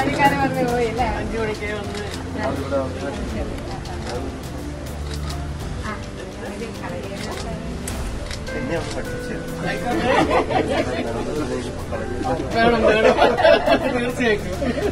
ജോലിക്കാരൻ വന്ന് പോയി അല്ലേ അഞ്ചു മണിക്ക് വന്ന് ഇവിടെ വന്ന് ആ, ഇത് കളയണ്ട. എന്നെ ഒന്ന് പഠിപ്പിച്ചത് വേണം വേണം തീർച്ചയായിട്ടും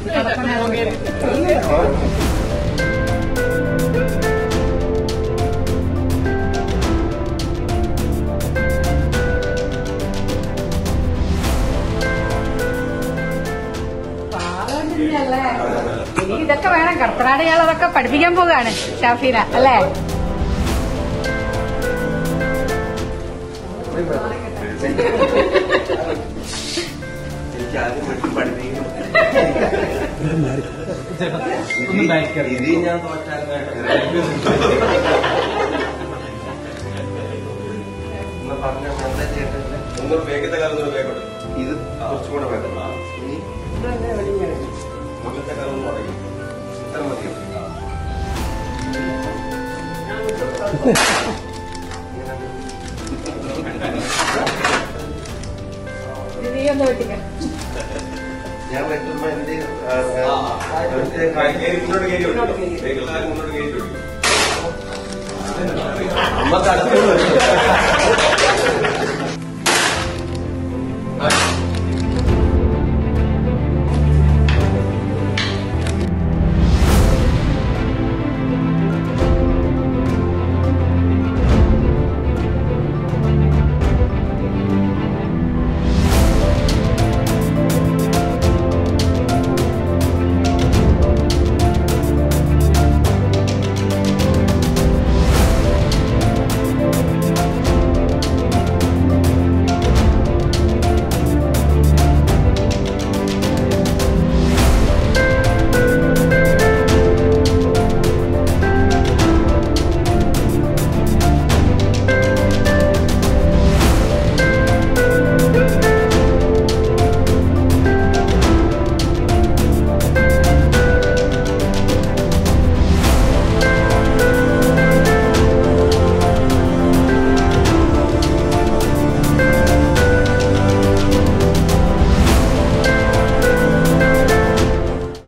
പാവം തന്നെയല്ലേ? ഇനി ഇതൊക്കെ വേണം കടത്തനാട് അതൊക്കെ പഠിപ്പിക്കാൻ പോവുകയാണ് ഷാഫീന അല്ലേ എനിക്ക് ആദ്യം വീട്ടിൽ പഠിപ്പിക്കണം ഒന്നും കഴിക്കരുത്. ഇത് ഞാൻ തോറ്റാൽ എന്നാ പറഞ്ഞ എന്താ ചെയ്യേണ്ടത് ഒന്നും വേഗത്തെ കാലം ഒന്നും വേഗം ഇത് കുറച്ചും കൂടെ വേണം ഇനി മുന്നത്തെ കാലം ഒന്നും പറയും ഇത്ര മതിയോ ഇത് നീ ഒന്ന് വെട്ടിക്ക ഞാൻ വെക്കുമ്പോ എന്റെ കയറി മുന്നോട്ട് കയറി വിട്ടു വേഗം കാലം മുന്നോട്ട് കയറി വിട്ടു നമുക്ക് അടുത്തത്